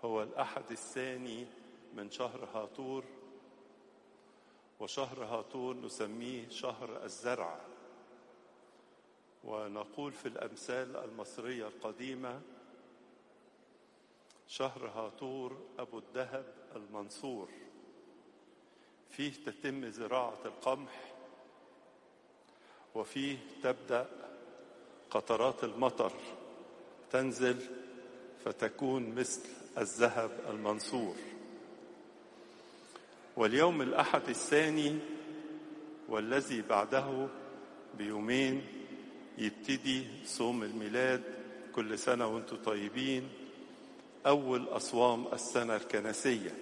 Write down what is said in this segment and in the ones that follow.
هو الأحد الثاني من شهر هاطور وشهر هاطور نسميه شهر الزرع ونقول في الأمثال المصرية القديمة شهر هاطور أبو الذهب المنصور فيه تتم زراعة القمح وفيه تبدأ قطرات المطر تنزل فتكون مثل الذهب المنصور واليوم الأحد الثاني والذي بعده بيومين يبتدي صوم الميلاد كل سنة وانتم طيبين أول أصوام السنة الكنسية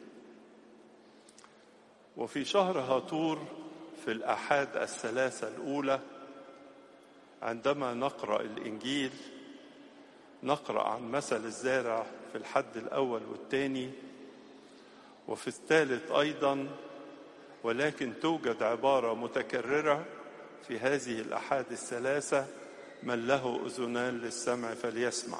وفي شهر هاطور في الآحاد الثلاثة الأولى عندما نقرأ الإنجيل نقرأ عن مثل الزارع في الحد الأول والثاني وفي الثالث أيضا ولكن توجد عبارة متكررة في هذه الأحاد الثلاثة من له أذنان للسمع فليسمع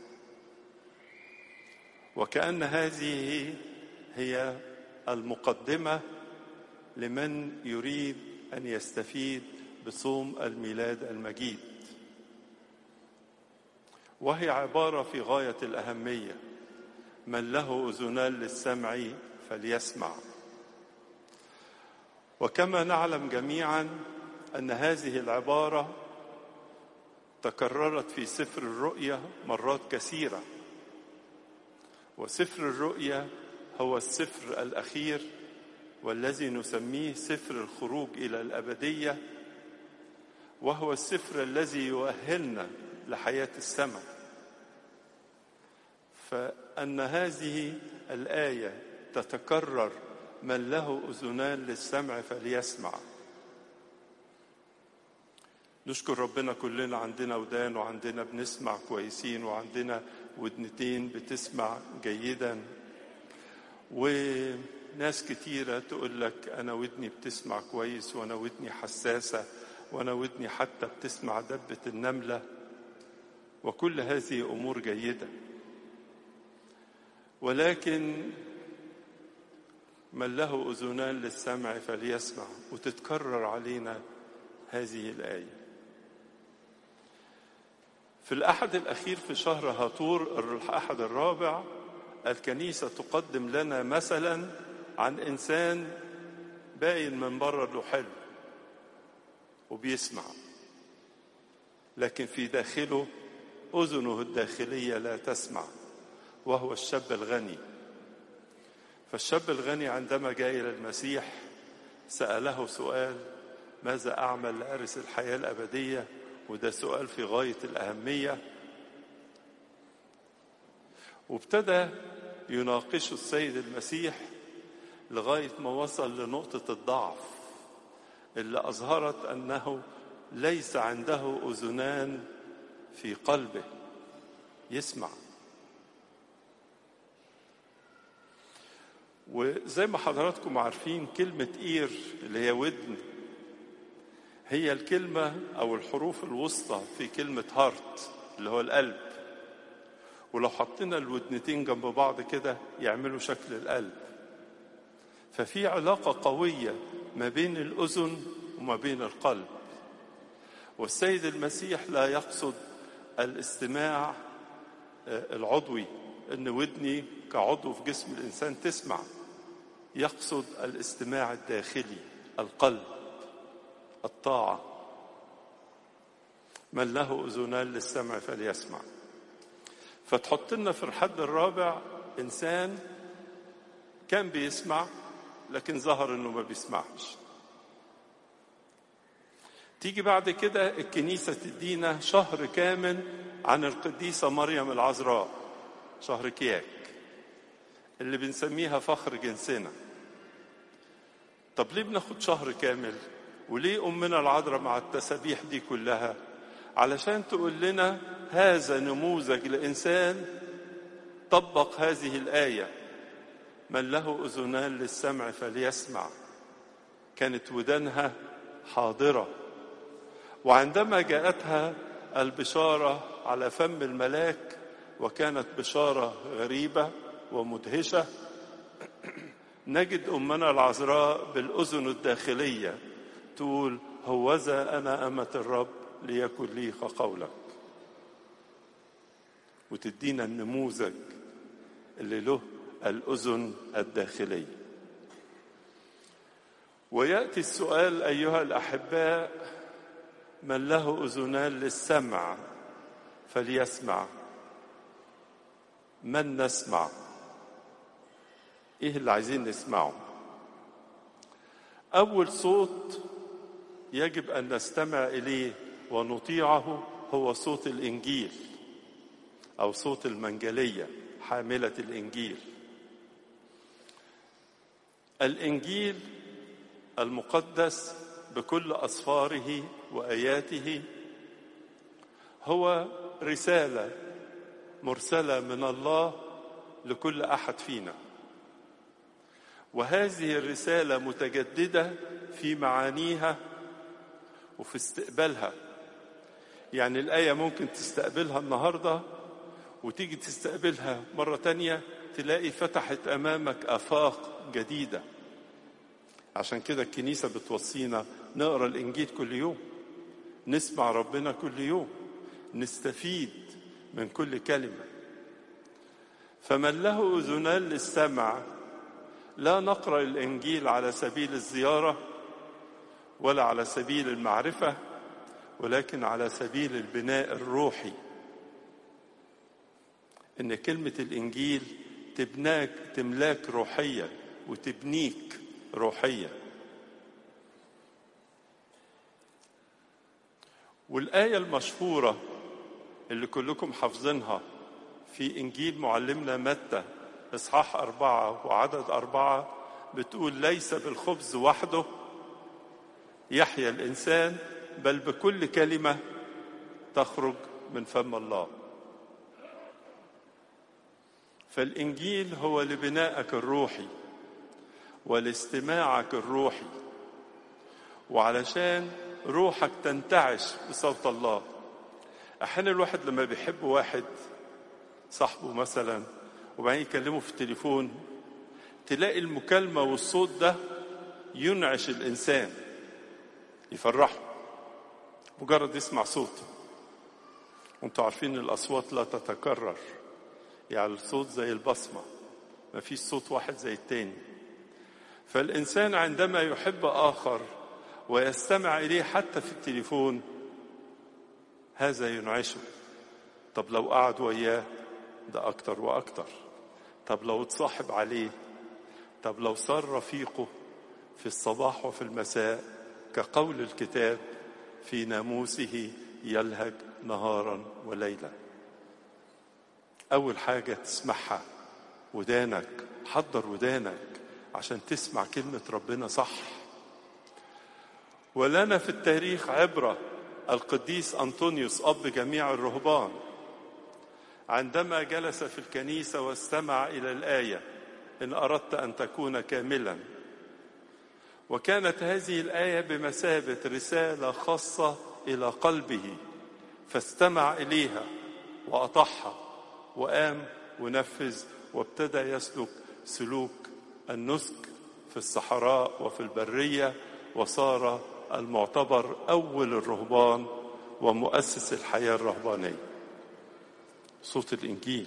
وكأن هذه هي المقدمة لمن يريد أن يستفيد بصوم الميلاد المجيد وهي عبارة في غاية الأهمية من له أذنان للسمع فليسمع وكما نعلم جميعا أن هذه العبارة تكررت في سفر الرؤيا مرات كثيرة وسفر الرؤيا هو السفر الأخير والذي نسميه سفر الخروج إلى الأبدية وهو السفر الذي يؤهلنا لحياة السماء فأن هذه الآية تتكرر من له أذنان للسمع فليسمع نشكر ربنا كلنا عندنا ودان وعندنا بنسمع كويسين وعندنا ودنتين بتسمع جيدا وناس كتيرة تقول لك أنا ودني بتسمع كويس وأنا ودني حساسة وأنا ودني حتى بتسمع دبة النملة وكل هذه أمور جيدة ولكن من له أذنان للسمع فليسمع وتتكرر علينا هذه الآية في الأحد الأخير في شهر هاطور الأحد الرابع الكنيسة تقدم لنا مثلا عن إنسان باين من بره له حلو وبيسمع لكن في داخله أذنه الداخلية لا تسمع وهو الشاب الغني فالشاب الغني عندما جاء إلى المسيح سأله سؤال ماذا أعمل لأرث الحياة الأبدية وده سؤال في غاية الأهمية وابتدى يناقشه السيد المسيح لغاية ما وصل لنقطة الضعف اللي أظهرت أنه ليس عنده أذنان في قلبه يسمع وزي ما حضراتكم عارفين كلمة إير اللي هي ودن هي الكلمة أو الحروف الوسطى في كلمة هارت اللي هو القلب ولو حطينا الودنتين جنب بعض كده يعملوا شكل القلب ففي علاقة قوية ما بين الأذن وما بين القلب والسيد المسيح لا يقصد الاستماع العضوي ان ودني كعضو في جسم الانسان تسمع يقصد الاستماع الداخلي القلب الطاعه من له اذنان للسمع فليسمع فتحط لنا في الحد الرابع انسان كان بيسمع لكن ظهر انه ما بيسمعش تيجي بعد كده الكنيسه تدينا شهر كامل عن القديسه مريم العذراء شهر كياك اللي بنسميها فخر جنسنا طب ليه بناخد شهر كامل وليه أمنا العذراء مع التسابيح دي كلها علشان تقول لنا هذا نموذج لإنسان طبق هذه الآية من له أذنان للسمع فليسمع كانت ودانها حاضرة وعندما جاءتها البشارة على فم الملاك وكانت بشارة غريبة ومدهشة نجد أمنا العذراء بالأذن الداخلية تقول هوذا أنا أمة الرب ليكن لي كقولك وتدينا النموذج اللي له الأذن الداخلية ويأتي السؤال أيها الأحباء من له أذنان للسمع فليسمع من نسمع ايه اللي عايزين نسمعه اول صوت يجب ان نستمع اليه ونطيعه هو صوت الانجيل او صوت المنجليه حامله الانجيل الانجيل المقدس بكل اسفاره واياته هو رساله مرسله من الله لكل احد فينا وهذه الرساله متجدده في معانيها وفي استقبالها يعني الايه ممكن تستقبلها النهارده وتيجي تستقبلها مره تانيه تلاقي فتحت امامك افاق جديده عشان كده الكنيسه بتوصينا نقرا الانجيل كل يوم نسمع ربنا كل يوم نستفيد من كل كلمه فمن له اذنان للسمع لا نقرا الانجيل على سبيل الزياره ولا على سبيل المعرفه ولكن على سبيل البناء الروحي ان كلمه الانجيل تبناك تملاك روحيا وتبنيك روحيا والايه المشهوره اللي كلكم حافظينها في انجيل معلمنا متى اصحاح اربعه وعدد اربعه بتقول ليس بالخبز وحده يحيا الانسان بل بكل كلمه تخرج من فم الله فالانجيل هو لبنائك الروحي ولاستماعك الروحي وعلشان روحك تنتعش بصوت الله احيانا الواحد لما بيحب واحد صاحبه مثلا وبعدين يكلمه في التليفون تلاقي المكالمه والصوت ده ينعش الانسان يفرحه مجرد يسمع صوته وانتوا عارفين الاصوات لا تتكرر يعني الصوت زي البصمه ما فيش صوت واحد زي التاني فالانسان عندما يحب اخر ويستمع اليه حتى في التليفون هذا ينعشه طب لو قعد وياه ده اكتر واكتر طب لو اتصاحب عليه طب لو صار رفيقه في الصباح وفي المساء كقول الكتاب في ناموسه يلهج نهارا وليلا اول حاجه تسمعها ودانك حضر ودانك عشان تسمع كلمه ربنا صح ولنا في التاريخ عبره القديس انطونيوس اب جميع الرهبان عندما جلس في الكنيسه واستمع الى الايه ان اردت ان تكون كاملا وكانت هذه الايه بمثابه رساله خاصه الى قلبه فاستمع اليها واطاعها وقام ونفذ وابتدى يسلك سلوك النسك في الصحراء وفي البريه وصار المعتبر اول الرهبان ومؤسس الحياه الرهبانيه صوت الانجيل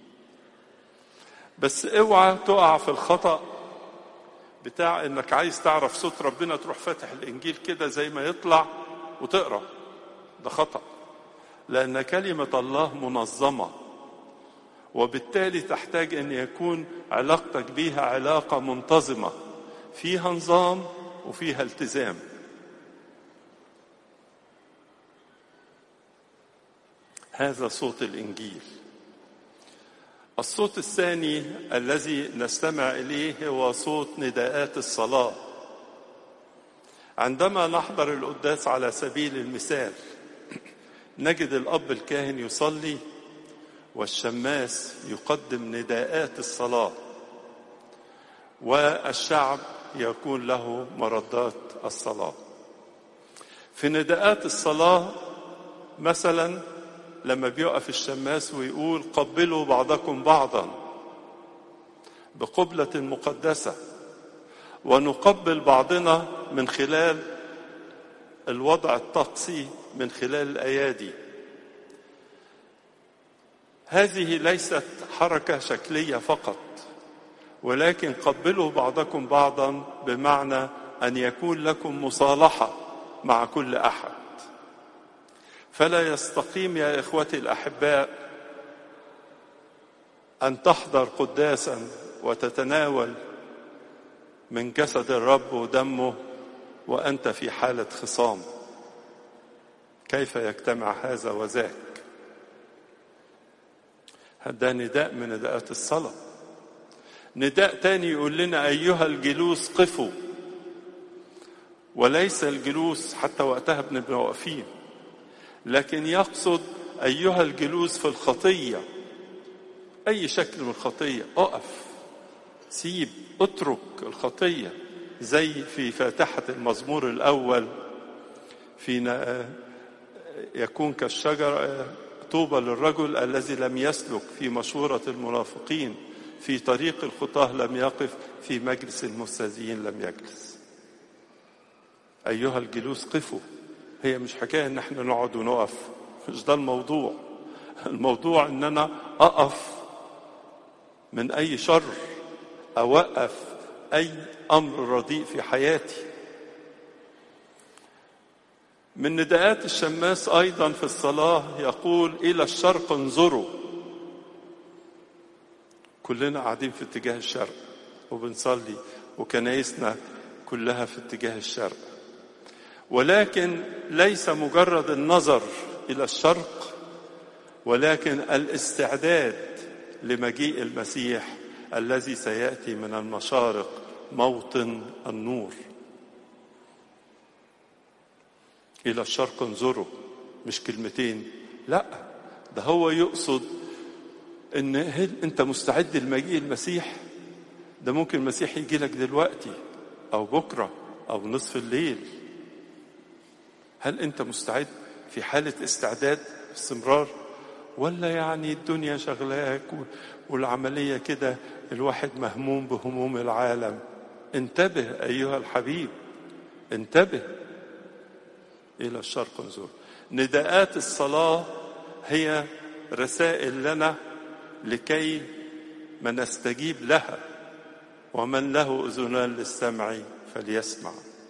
بس اوعى تقع في الخطا بتاع انك عايز تعرف صوت ربنا تروح فاتح الانجيل كده زي ما يطلع وتقرا ده خطا لان كلمه الله منظمه وبالتالي تحتاج ان يكون علاقتك بيها علاقه منتظمه فيها نظام وفيها التزام هذا صوت الانجيل الصوت الثاني الذي نستمع اليه هو صوت نداءات الصلاه عندما نحضر القداس على سبيل المثال نجد الاب الكاهن يصلي والشماس يقدم نداءات الصلاه والشعب يكون له مردات الصلاه في نداءات الصلاه مثلا لما بيقف الشماس ويقول قبلوا بعضكم بعضا بقبلة مقدسة ونقبل بعضنا من خلال الوضع الطقسي من خلال الأيادي هذه ليست حركة شكلية فقط ولكن قبلوا بعضكم بعضا بمعنى أن يكون لكم مصالحة مع كل أحد فلا يستقيم يا إخوتي الأحباء أن تحضر قداسا وتتناول من جسد الرب ودمه وأنت في حالة خصام كيف يجتمع هذا وذاك ده نداء من نداءات الصلاة نداء تاني يقول لنا أيها الجلوس قفوا وليس الجلوس حتى وقتها بنبقى واقفين لكن يقصد أيها الجلوس في الخطية أي شكل من الخطية أقف سيب اترك الخطية زي في فاتحة المزمور الأول في يكون كالشجرة طوبى للرجل الذي لم يسلك في مشورة المنافقين في طريق الخطاه لم يقف في مجلس المستهزئين لم يجلس أيها الجلوس قفوا هي مش حكاية إن احنا نقعد ونقف مش ده الموضوع الموضوع إن أنا أقف من أي شر أوقف أي أمر رديء في حياتي من نداءات الشماس أيضا في الصلاة يقول إلى الشرق انظروا كلنا قاعدين في اتجاه الشرق وبنصلي وكنايسنا كلها في اتجاه الشرق ولكن ليس مجرد النظر الى الشرق ولكن الاستعداد لمجيء المسيح الذي سياتي من المشارق موطن النور الى الشرق انظروا مش كلمتين لا ده هو يقصد ان هل انت مستعد لمجيء المسيح ده ممكن المسيح يجي لك دلوقتي او بكره او نصف الليل هل انت مستعد في حاله استعداد استمرار ولا يعني الدنيا شغلاك والعمليه كده الواحد مهموم بهموم العالم انتبه ايها الحبيب انتبه الى الشرق انظر نداءات الصلاه هي رسائل لنا لكي ما نستجيب لها ومن له اذنان للسمع فليسمع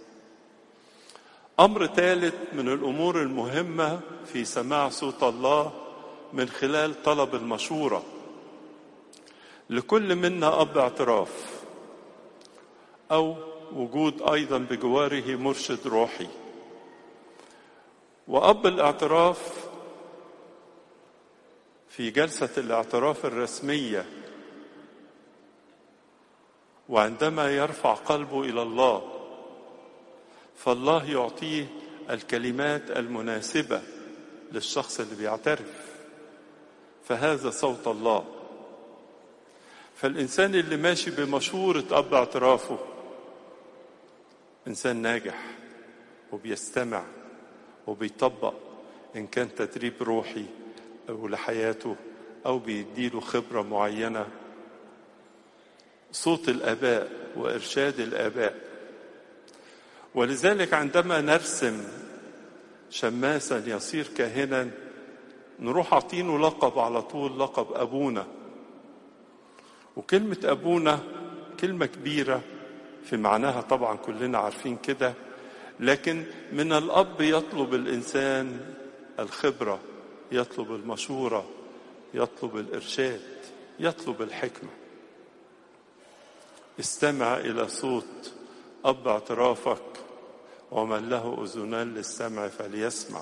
امر ثالث من الامور المهمه في سماع صوت الله من خلال طلب المشوره لكل منا اب اعتراف او وجود ايضا بجواره مرشد روحي واب الاعتراف في جلسه الاعتراف الرسميه وعندما يرفع قلبه الى الله فالله يعطيه الكلمات المناسبه للشخص اللي بيعترف فهذا صوت الله فالانسان اللي ماشي بمشوره اب اعترافه انسان ناجح وبيستمع وبيطبق ان كان تدريب روحي او لحياته او بيديله خبره معينه صوت الاباء وارشاد الاباء ولذلك عندما نرسم شماسا يصير كاهنا نروح عاطينه لقب على طول لقب ابونا وكلمه ابونا كلمه كبيره في معناها طبعا كلنا عارفين كده لكن من الاب يطلب الانسان الخبره يطلب المشوره يطلب الارشاد يطلب الحكمه استمع الى صوت اب اعترافك ومن له اذنان للسمع فليسمع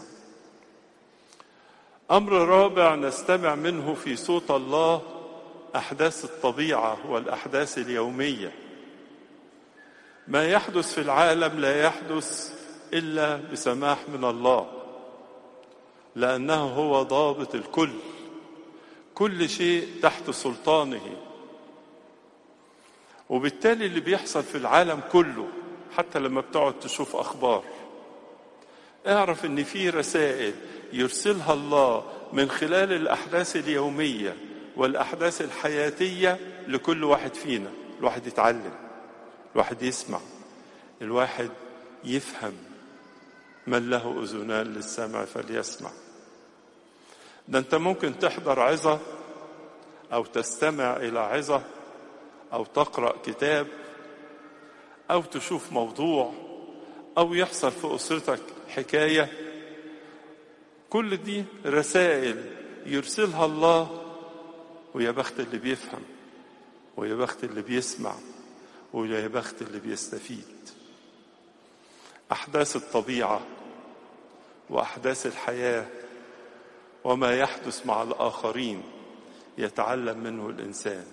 امر رابع نستمع منه في صوت الله احداث الطبيعه والاحداث اليوميه ما يحدث في العالم لا يحدث الا بسماح من الله لانه هو ضابط الكل كل شيء تحت سلطانه وبالتالي اللي بيحصل في العالم كله حتى لما بتقعد تشوف اخبار اعرف ان في رسائل يرسلها الله من خلال الاحداث اليوميه والأحداث الحياتية لكل واحد فينا الواحد يتعلم الواحد يسمع الواحد يفهم من له أذنان للسمع فليسمع ده أنت ممكن تحضر عظة أو تستمع إلى عظة أو تقرأ كتاب أو تشوف موضوع أو يحصل في أسرتك حكاية كل دي رسائل يرسلها الله ويا بخت اللي بيفهم ويا بخت اللي بيسمع ويا بخت اللي بيستفيد أحداث الطبيعة وأحداث الحياة وما يحدث مع الآخرين يتعلم منه الإنسان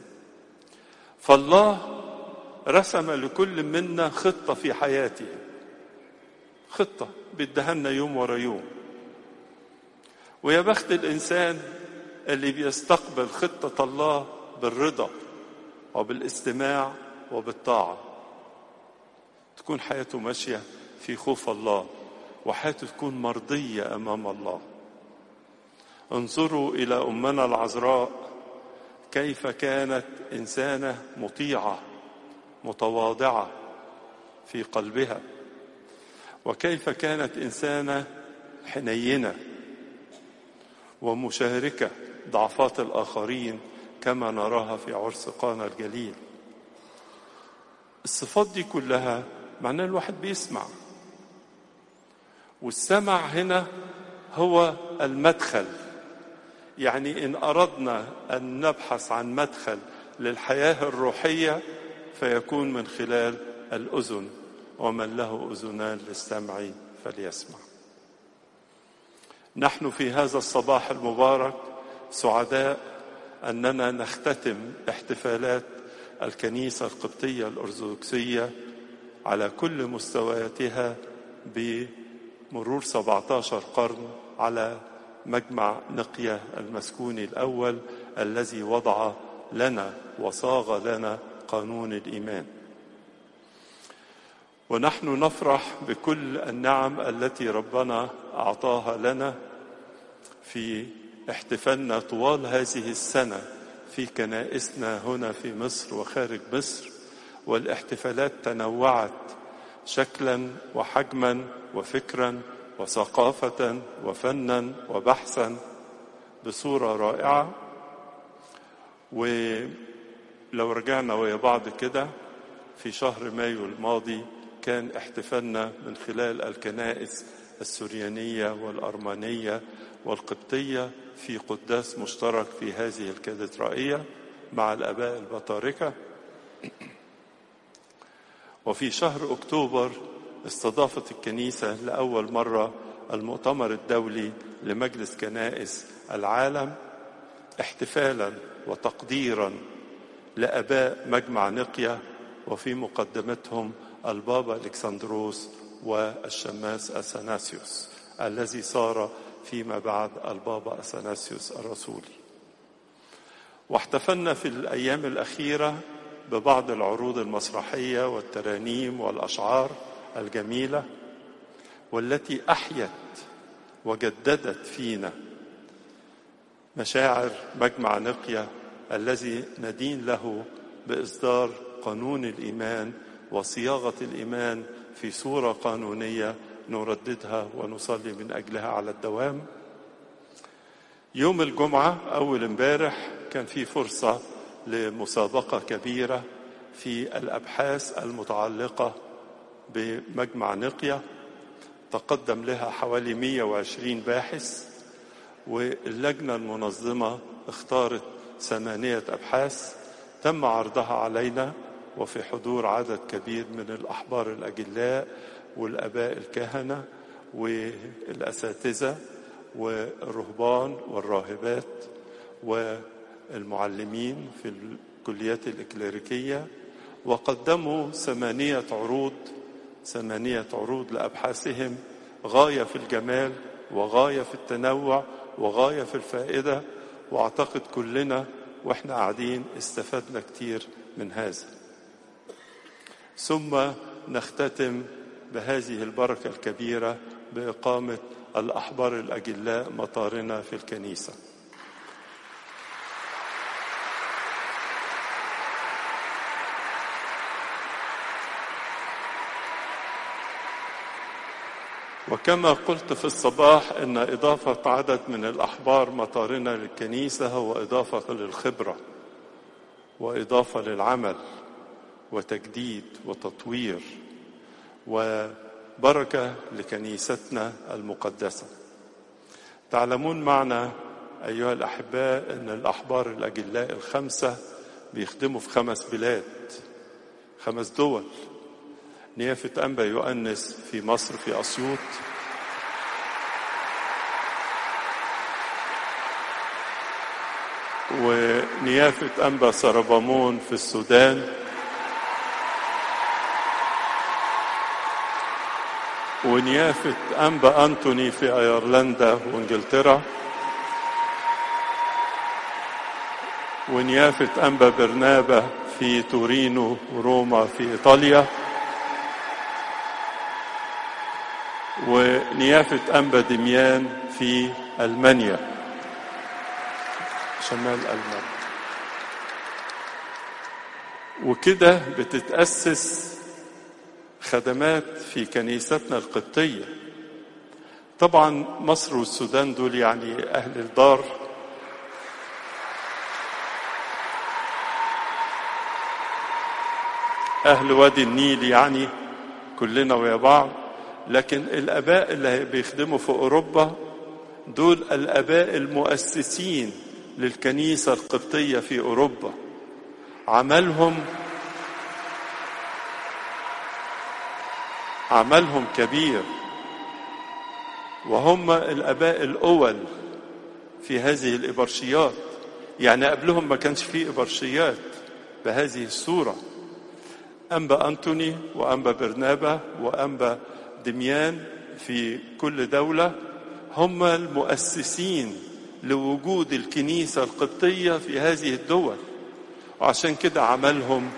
فالله رسم لكل منا خطة في حياته خطة بيدهنا يوم ورا يوم ويا بخت الإنسان اللي بيستقبل خطة الله بالرضا وبالاستماع وبالطاعة تكون حياته ماشية في خوف الله وحياته تكون مرضية أمام الله انظروا إلى أمنا العذراء كيف كانت إنسانة مطيعة متواضعة في قلبها وكيف كانت إنسانة حنينة ومشاركة ضعفات الآخرين كما نراها في عرس قانا الجليل الصفات دي كلها معناه الواحد بيسمع والسمع هنا هو المدخل يعني ان اردنا ان نبحث عن مدخل للحياه الروحيه فيكون من خلال الاذن ومن له اذنان للسمع فليسمع نحن في هذا الصباح المبارك سعداء اننا نختتم احتفالات الكنيسه القبطيه الارثوذكسيه على كل مستوياتها بمرور 17 قرن على مجمع نقية المسكوني الأول الذي وضع لنا وصاغ لنا قانون الإيمان ونحن نفرح بكل النعم التي ربنا أعطاها لنا في احتفالنا طوال هذه السنة في كنائسنا هنا في مصر وخارج مصر والاحتفالات تنوعت شكلا وحجما وفكرا وثقافة وفنا وبحثا بصورة رائعة ولو رجعنا ويا بعض كده في شهر مايو الماضي كان احتفالنا من خلال الكنائس السريانية والأرمانية والقبطية في قداس مشترك في هذه الكاتدرائية مع الآباء البطاركة وفي شهر أكتوبر استضافت الكنيسة لأول مرة المؤتمر الدولي لمجلس كنائس العالم احتفالا وتقديرا لأباء مجمع نقية وفي مقدمتهم البابا الكسندروس والشماس أثناسيوس الذي صار فيما بعد البابا أثناسيوس الرسولي واحتفلنا في الأيام الأخيرة ببعض العروض المسرحية والترانيم والأشعار الجميلة والتي أحيت وجددت فينا مشاعر مجمع نقية الذي ندين له بإصدار قانون الإيمان وصياغة الإيمان في صورة قانونية نرددها ونصلي من أجلها على الدوام يوم الجمعة أول امبارح كان في فرصة لمسابقة كبيرة في الأبحاث المتعلقة بمجمع نقية تقدم لها حوالي 120 باحث واللجنة المنظمة اختارت ثمانية أبحاث تم عرضها علينا وفي حضور عدد كبير من الأحبار الأجلاء والآباء الكهنة والأساتذة والرهبان والراهبات والمعلمين في الكليات الإكليريكية وقدموا ثمانية عروض ثمانية عروض لأبحاثهم غاية في الجمال وغاية في التنوع وغاية في الفائدة وأعتقد كلنا وإحنا قاعدين استفدنا كتير من هذا ثم نختتم بهذه البركة الكبيرة بإقامة الأحبار الأجلاء مطارنا في الكنيسة وكما قلت في الصباح ان اضافه عدد من الاحبار مطارنا للكنيسه هو اضافه للخبره واضافه للعمل وتجديد وتطوير وبركه لكنيستنا المقدسه تعلمون معنا ايها الاحباء ان الاحبار الاجلاء الخمسه بيخدموا في خمس بلاد خمس دول نيافة أنبا يؤنس في مصر في أسيوط ونيافة أنبا سربامون في السودان ونيافة أنبا أنتوني في أيرلندا وإنجلترا ونيافة أنبا برنابة في تورينو وروما في إيطاليا ونيافة أنبا دميان في ألمانيا شمال ألمانيا وكده بتتأسس خدمات في كنيستنا القبطية طبعا مصر والسودان دول يعني أهل الدار أهل وادي النيل يعني كلنا ويا بعض لكن الآباء اللي بيخدموا في أوروبا دول الآباء المؤسسين للكنيسة القبطية في أوروبا عملهم عملهم كبير وهم الآباء الأول في هذه الإبرشيات يعني قبلهم ما كانش فيه إبرشيات بهذه الصورة أنبا أنتوني وأنبا برنابا وأنبا دميان في كل دولة هم المؤسسين لوجود الكنيسة القبطية في هذه الدول وعشان كده عملهم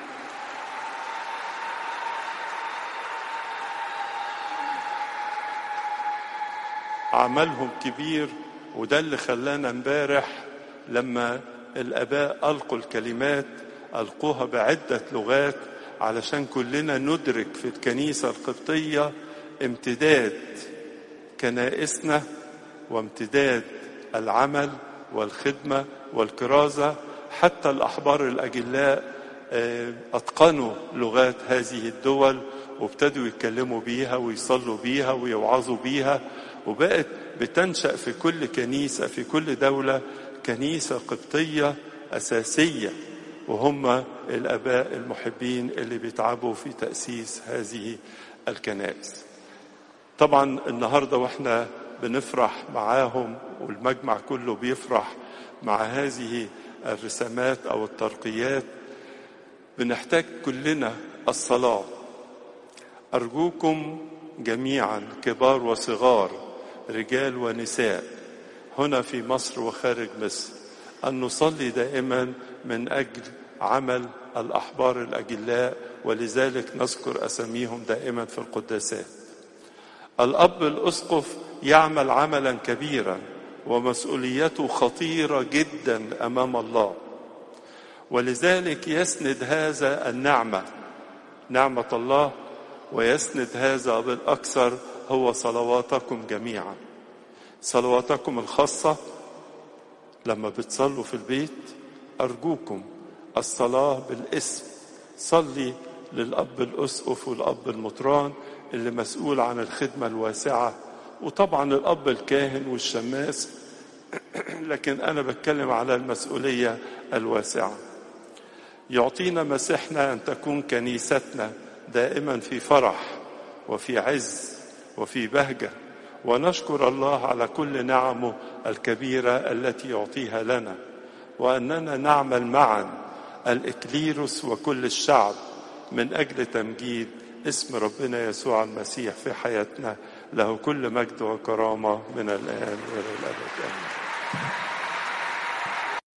عملهم كبير وده اللي خلانا امبارح لما الاباء القوا الكلمات القوها بعده لغات علشان كلنا ندرك في الكنيسه القبطيه امتداد كنائسنا وامتداد العمل والخدمه والكرازه حتى الاحبار الاجلاء اتقنوا لغات هذه الدول وابتدوا يتكلموا بيها ويصلوا بيها ويوعظوا بيها وبقت بتنشا في كل كنيسه في كل دوله كنيسه قبطيه اساسيه وهم الاباء المحبين اللي بيتعبوا في تاسيس هذه الكنائس طبعا النهارده واحنا بنفرح معاهم والمجمع كله بيفرح مع هذه الرسامات او الترقيات بنحتاج كلنا الصلاه ارجوكم جميعا كبار وصغار رجال ونساء هنا في مصر وخارج مصر ان نصلي دائما من اجل عمل الاحبار الاجلاء ولذلك نذكر اساميهم دائما في القداسات الاب الاسقف يعمل عملا كبيرا ومسؤوليته خطيره جدا امام الله ولذلك يسند هذا النعمه نعمه الله ويسند هذا بالاكثر هو صلواتكم جميعا صلواتكم الخاصه لما بتصلوا في البيت ارجوكم الصلاه بالاسم صلي للاب الاسقف والاب المطران اللي مسؤول عن الخدمه الواسعه وطبعا الاب الكاهن والشماس لكن انا بتكلم على المسؤوليه الواسعه يعطينا مسيحنا ان تكون كنيستنا دائما في فرح وفي عز وفي بهجه ونشكر الله على كل نعمه الكبيره التي يعطيها لنا واننا نعمل معا الاكليروس وكل الشعب من اجل تمجيد اسم ربنا يسوع المسيح في حياتنا له كل مجد وكرامه من الان والى الابد امين